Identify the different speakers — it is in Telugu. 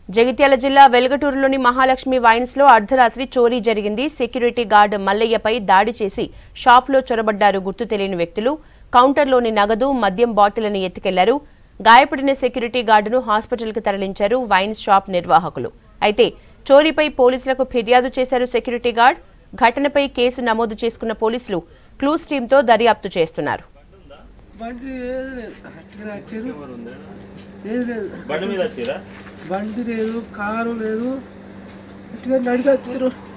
Speaker 1: జగిత్యాల జిల్లా వెలుగటూరులోని మహాలక్ష్మి వైన్స్ లో అర్ధరాత్రి చోరీ జరిగింది సెక్యూరిటీ గార్డ్ మల్లయ్యపై దాడి చేసి షాప్లో చొరబడ్డారు గుర్తు తెలియని వ్యక్తులు కౌంటర్లోని నగదు మద్యం బాటిల్ని ఎత్తుకెళ్లారు గాయపడిన సెక్యూరిటీ గార్డును హాస్పిటల్కి తరలించారు వైన్స్ షాప్ నిర్వాహకులు అయితే చోరీపై పోలీసులకు ఫిర్యాదు చేశారు సెక్యూరిటీ గార్డ్ ఘటనపై కేసు నమోదు చేసుకున్న పోలీసులు క్లూస్ టీంతో దర్యాప్తు చేస్తున్నారు
Speaker 2: బండి ఏది లేదు అట్లా వచ్చారు ఏది లేదు
Speaker 3: బండి మీద వచ్చిరా
Speaker 2: బండి లేదు కారు లేదు ఇట్లా నడిచి వచ్చారు